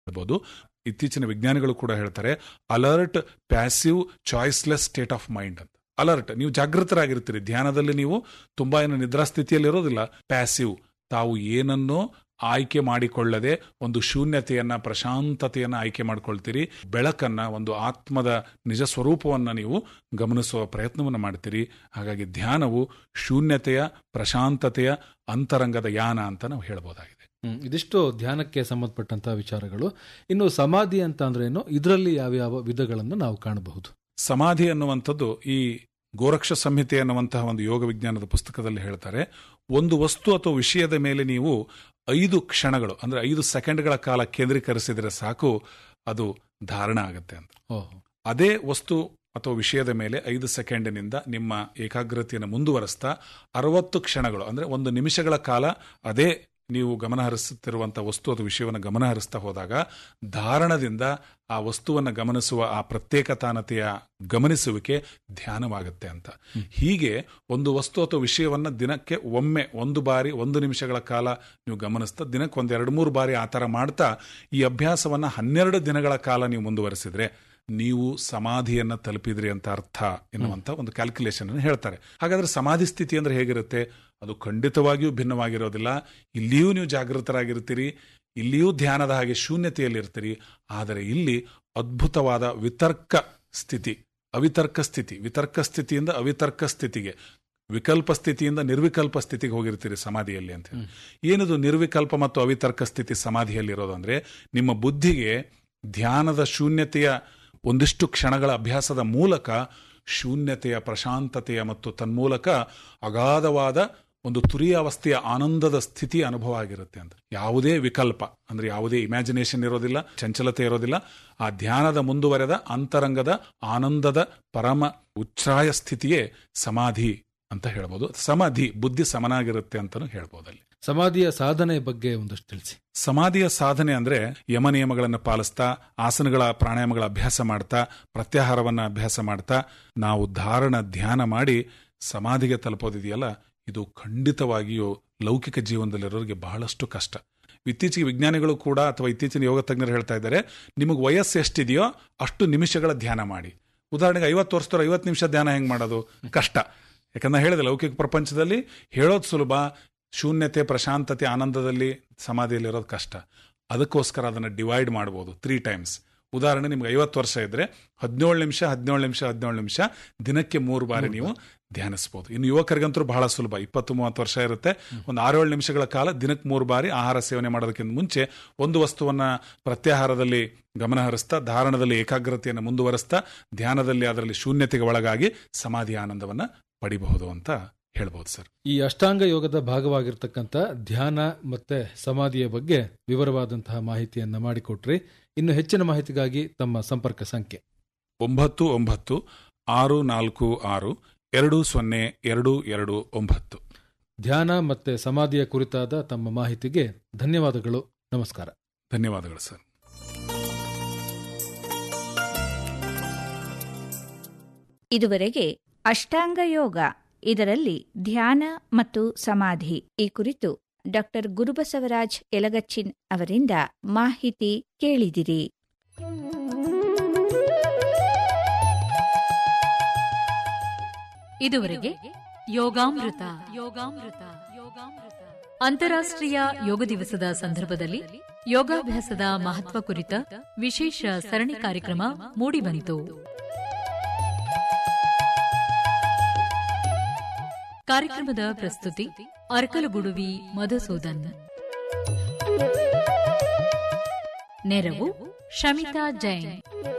ಹೇಳ್ಬೋದು ಇತ್ತೀಚಿನ ವಿಜ್ಞಾನಿಗಳು ಕೂಡ ಹೇಳ್ತಾರೆ alert passive choiceless state of mind ಅಂತ ಅಲರ್ಟ್ ನೀವು ಜಾಗೃತರಾಗಿರ್ತೀರಿ ಧ್ಯಾನದಲ್ಲಿ ನೀವು ತುಂಬಾ ಏನು ನಿದ್ರಾ ಸ್ಥಿತಿಯಲ್ಲಿ ಇರೋದಿಲ್ಲ ಪ್ಯಾಸಿವ್ ತಾವು ಏನನ್ನೋ ಆಯ್ಕೆ ಮಾಡಿಕೊಳ್ಳದೆ ಒಂದು ಶೂನ್ಯತೆಯನ್ನ ಪ್ರಶಾಂತತೆಯನ್ನ ಆಯ್ಕೆ ಮಾಡ್ಕೊಳ್ತೀರಿ ಬೆಳಕನ್ನ ಒಂದು ಆತ್ಮದ ನಿಜ ಸ್ವರೂಪವನ್ನ ನೀವು ಗಮನಿಸುವ ಪ್ರಯತ್ನವನ್ನು ಮಾಡ್ತೀರಿ ಹಾಗಾಗಿ ಧ್ಯಾನವು ಶೂನ್ಯತೆಯ ಪ್ರಶಾಂತತೆಯ ಅಂತರಂಗದ ಯಾನ ಅಂತ ನಾವು ಹೇಳ್ಬೋದಾಗಿದೆ ಹ್ಮ್, ಇದಿಷ್ಟು ಧ್ಯಾನಕ್ಕೆ ಸಂಬಂಧಪಟ್ಟಂತಹ ವಿಚಾರಗಳು ಇನ್ನು ಸಮಾಧಿ ಅಂತ ಅಂದ್ರೆ ಏನು ಇದರಲ್ಲಿ ಯಾವ್ಯಾವ ವಿಧಗಳನ್ನು ನಾವು ಕಾಣಬಹುದು ಸಮಾಧಿ ಅನ್ನುವಂಥದ್ದು ಈ ಗೋರಕ್ಷ ಸಂಹಿತೆ ಅನ್ನುವಂತಹ ಒಂದು ಯೋಗ ವಿಜ್ಞಾನದ ಪುಸ್ತಕದಲ್ಲಿ ಹೇಳ್ತಾರೆ ಒಂದು ವಸ್ತು ಅಥವಾ ವಿಷಯದ ಮೇಲೆ ನೀವು ಐದು ಕ್ಷಣಗಳು ಅಂದ್ರೆ ಐದು ಸೆಕೆಂಡ್ಗಳ ಕಾಲ ಕೇಂದ್ರೀಕರಿಸಿದರೆ ಸಾಕು ಅದು ಧಾರಣ ಆಗುತ್ತೆ ಅಂತ ಓಹೋ ಅದೇ ವಸ್ತು ಅಥವಾ ವಿಷಯದ ಮೇಲೆ ಐದು ಸೆಕೆಂಡಿನಿಂದ ನಿಮ್ಮ ಏಕಾಗ್ರತೆಯನ್ನು ಮುಂದುವರಿಸ್ತಾ ಅರವತ್ತು ಕ್ಷಣಗಳು ಅಂದ್ರೆ ಒಂದು ನಿಮಿಷಗಳ ಕಾಲ ಅದೇ ನೀವು ಗಮನ ಹರಿಸುತ್ತಿರುವಂತಹ ವಸ್ತು ಅಥವಾ ವಿಷಯವನ್ನು ಗಮನ ಹರಿಸ್ತಾ ಹೋದಾಗ ಧಾರಣದಿಂದ ಆ ವಸ್ತುವನ್ನು ಗಮನಿಸುವ ಆ ಪ್ರತ್ಯೇಕತಾನತೆಯ ಗಮನಿಸುವಿಕೆ ಧ್ಯಾನವಾಗುತ್ತೆ ಅಂತ ಹೀಗೆ ಒಂದು ವಸ್ತು ಅಥವಾ ವಿಷಯವನ್ನ ದಿನಕ್ಕೆ ಒಮ್ಮೆ ಒಂದು ಬಾರಿ ಒಂದು ನಿಮಿಷಗಳ ಕಾಲ ನೀವು ಗಮನಿಸ್ತಾ ದಿನಕ್ಕೆ ಒಂದ್ ಎರಡು ಮೂರು ಬಾರಿ ಆ ಥರ ಮಾಡ್ತಾ ಈ ಅಭ್ಯಾಸವನ್ನ ಹನ್ನೆರಡು ದಿನಗಳ ಕಾಲ ನೀವು ಮುಂದುವರಿಸಿದ್ರೆ ನೀವು ಸಮಾಧಿಯನ್ನ ತಲುಪಿದ್ರಿ ಅಂತ ಅರ್ಥ ಎನ್ನುವಂತ ಒಂದು ಕ್ಯಾಲ್ಕುಲೇಷನ್ ಅನ್ನು ಹೇಳ್ತಾರೆ ಹಾಗಾದ್ರೆ ಸಮಾಧಿ ಸ್ಥಿತಿ ಅಂದ್ರೆ ಹೇಗಿರುತ್ತೆ ಅದು ಖಂಡಿತವಾಗಿಯೂ ಭಿನ್ನವಾಗಿರೋದಿಲ್ಲ ಇಲ್ಲಿಯೂ ನೀವು ಜಾಗೃತರಾಗಿರ್ತೀರಿ ಇಲ್ಲಿಯೂ ಧ್ಯಾನದ ಹಾಗೆ ಶೂನ್ಯತೆಯಲ್ಲಿರ್ತೀರಿ ಆದರೆ ಇಲ್ಲಿ ಅದ್ಭುತವಾದ ವಿತರ್ಕ ಸ್ಥಿತಿ ಅವಿತರ್ಕ ಸ್ಥಿತಿ ವಿತರ್ಕ ಸ್ಥಿತಿಯಿಂದ ಅವಿತರ್ಕ ಸ್ಥಿತಿಗೆ ವಿಕಲ್ಪ ಸ್ಥಿತಿಯಿಂದ ನಿರ್ವಿಕಲ್ಪ ಸ್ಥಿತಿಗೆ ಹೋಗಿರ್ತೀರಿ ಸಮಾಧಿಯಲ್ಲಿ ಅಂತ ಹೇಳಿ. ಏನದು ನಿರ್ವಿಕಲ್ಪ ಮತ್ತು ಅವಿತರ್ಕ ಸ್ಥಿತಿ ಸಮಾಧಿಯಲ್ಲಿ ಇರೋದು ಅಂದ್ರೆ ನಿಮ್ಮ ಬುದ್ಧಿಗೆ ಧ್ಯಾನದ ಶೂನ್ಯತೆಯ ಒಂದಿಷ್ಟು ಕ್ಷಣಗಳ ಅಭ್ಯಾಸದ ಮೂಲಕ ಶೂನ್ಯತೆಯ ಪ್ರಶಾಂತತೆಯ ಮತ್ತು ತನ್ಮೂಲಕ ಅಗಾಧವಾದ ಒಂದು ತುರಿಯ ಅವಸ್ಥೆಯ ಆನಂದದ ಸ್ಥಿತಿ ಅನುಭವ ಆಗಿರುತ್ತೆ ಅಂತ ಯಾವುದೇ ವಿಕಲ್ಪ ಅಂದ್ರೆ ಯಾವುದೇ ಇಮ್ಯಾಜಿನೇಷನ್ ಇರೋದಿಲ್ಲ ಚಂಚಲತೆ ಇರೋದಿಲ್ಲ ಆ ಧ್ಯಾನದ ಮುಂದುವರೆದ ಅಂತರಂಗದ ಆನಂದದ ಪರಮ ಉಚ್ಛ್ರಾಯ ಸ್ಥಿತಿಯೇ ಸಮಾಧಿ ಅಂತ ಹೇಳ್ಬೋದು ಸಮಾಧಿ ಬುದ್ಧಿ ಸಮನಾಗಿರುತ್ತೆ ಅಂತಾನು ಹೇಳ್ಬೋದು ಅಲ್ಲಿ ಸಮಾಧಿಯ ಸಾಧನೆ ಬಗ್ಗೆ ಒಂದಷ್ಟು ತಿಳಿಸಿ ಸಮಾಧಿಯ ಸಾಧನೆ ಅಂದ್ರೆ ಯಮ ನಿಯಮಗಳನ್ನು ಪಾಲಿಸ್ತಾ ಆಸನಗಳ ಪ್ರಾಣಾಯಾಮಗಳ ಅಭ್ಯಾಸ ಮಾಡ್ತಾ ಪ್ರತ್ಯಾಹಾರವನ್ನ ಅಭ್ಯಾಸ ಮಾಡ್ತಾ ನಾವು ಧಾರಣ ಧ್ಯಾನ ಮಾಡಿ ಸಮಾಧಿಗೆ ತಲುಪೋದಿದೆಯಲ್ಲ ಇದು ಖಂಡಿತವಾಗಿಯೂ ಲೌಕಿಕ ಜೀವನದಲ್ಲಿರೋರಿಗೆ ಬಹಳಷ್ಟು ಕಷ್ಟ ಇತ್ತೀಚೆಗೆ ವಿಜ್ಞಾನಿಗಳು ಕೂಡ ಅಥವಾ ಇತ್ತೀಚಿನ ಯೋಗ ತಜ್ಞರು ಹೇಳ್ತಾ ಇದ್ದಾರೆ ನಿಮಗೆ ವಯಸ್ಸು ಎಷ್ಟಿದೆಯೋ ಅಷ್ಟು ನಿಮಿಷಗಳ ಧ್ಯಾನ ಮಾಡಿ ಉದಾಹರಣೆಗೆ ಐವತ್ತು ವರ್ಷದವ್ರು ಐವತ್ತು ನಿಮಿಷ ಧ್ಯಾನ ಹೆಂಗ್ ಮಾಡೋದು ಕಷ್ಟ ಯಾಕಂದ್ರೆ ಹೇಳಿದೆ ಲೌಕಿಕ ಪ್ರಪಂಚದಲ್ಲಿ ಹೇಳೋದು ಸುಲಭ ಶೂನ್ಯತೆ ಪ್ರಶಾಂತತೆ ಆನಂದದಲ್ಲಿ ಸಮಾಧಿಯಲ್ಲಿ ಇರೋದು ಕಷ್ಟ ಅದಕ್ಕೋಸ್ಕರ ಅದನ್ನು ಡಿವೈಡ್ ಮಾಡ್ಬೋದು ತ್ರೀ ಟೈಮ್ಸ್ ಉದಾಹರಣೆ ನಿಮ್ಗೆ ಐವತ್ತು ವರ್ಷ ಇದ್ರೆ ಹದಿನೇಳು ನಿಮಿಷ ಹದಿನೇಳು ನಿಮಿಷ ಹದಿನೇಳು ನಿಮಿಷ ದಿನಕ್ಕೆ ಮೂರು ಬಾರಿ ನೀವು ಧ್ಯಾನಿಸ್ಬೋದು ಇನ್ನು ಯುವಕರಿಗಂತೂ ಬಹಳ ಸುಲಭ ಇಪ್ಪತ್ತು ಮೂವತ್ತು ವರ್ಷ ಇರುತ್ತೆ ಒಂದು ಆರೇಳು ನಿಮಿಷಗಳ ಕಾಲ ದಿನಕ್ಕೆ ಮೂರು ಬಾರಿ ಆಹಾರ ಸೇವನೆ ಮಾಡೋದಕ್ಕಿಂತ ಮುಂಚೆ ಒಂದು ವಸ್ತುವನ್ನ ಪ್ರತ್ಯಾಹಾರದಲ್ಲಿ ಗಮನ ಹರಿಸ್ತಾ ಧಾರಣದಲ್ಲಿ ಏಕಾಗ್ರತೆಯನ್ನು ಮುಂದುವರಿಸ್ತಾ ಧ್ಯಾನದಲ್ಲಿ ಅದರಲ್ಲಿ ಶೂನ್ಯತೆಗೆ ಒಳಗಾಗಿ ಸಮಾಧಿ ಆನಂದವನ್ನ ಪಡಿಬಹುದು ಅಂತ ಹೇಳ್ಬೋದು ಸರ್ ಈ ಅಷ್ಟಾಂಗ ಯೋಗದ ಭಾಗವಾಗಿರ್ತಕ್ಕಂಥ ಧ್ಯಾನ ಮತ್ತೆ ಸಮಾಧಿಯ ಬಗ್ಗೆ ವಿವರವಾದಂತಹ ಮಾಹಿತಿಯನ್ನ ಮಾಡಿಕೊಟ್ರಿ ಇನ್ನು ಹೆಚ್ಚಿನ ಮಾಹಿತಿಗಾಗಿ ತಮ್ಮ ಸಂಪರ್ಕ ಸಂಖ್ಯೆ ಒಂಬತ್ತು ಒಂಬತ್ತು ಆರು ನಾಲ್ಕು ಆರು ಎರಡು ಸೊನ್ನೆ ಎರಡು ಎರಡು ಒಂಬತ್ತು ಧ್ಯಾನ ಮತ್ತೆ ಸಮಾಧಿಯ ಕುರಿತಾದ ತಮ್ಮ ಮಾಹಿತಿಗೆ ಧನ್ಯವಾದಗಳು ನಮಸ್ಕಾರ ಧನ್ಯವಾದಗಳು ಸರ್ ಇದುವರೆಗೆ ಅಷ್ಟಾಂಗ ಯೋಗ ಇದರಲ್ಲಿ ಧ್ಯಾನ ಮತ್ತು ಸಮಾಧಿ ಈ ಕುರಿತು ಡಾಕ್ಟರ್ ಗುರುಬಸವರಾಜ್ ಯಲಗಚ್ಚಿನ್ ಅವರಿಂದ ಮಾಹಿತಿ ಕೇಳಿದಿರಿ ಇದುವರೆಗೆ ಯೋಗಾಮೃತ ಯೋಗಾಮೃತ ಯೋಗಾಮೃತ ಅಂತಾರಾಷ್ಟ್ರೀಯ ಯೋಗ ದಿವಸದ ಸಂದರ್ಭದಲ್ಲಿ ಯೋಗಾಭ್ಯಾಸದ ಮಹತ್ವ ಕುರಿತ ವಿಶೇಷ ಸರಣಿ ಕಾರ್ಯಕ್ರಮ ಮೂಡಿಬಂತು ಕಾರ್ಯಕ್ರಮದ ಪ್ರಸ್ತುತಿ ಅರ್ಕಲಗುಡುವಿ ಮಧುಸೂದನ್ ನೆರವು ಶಮಿತಾ ಜೈನ್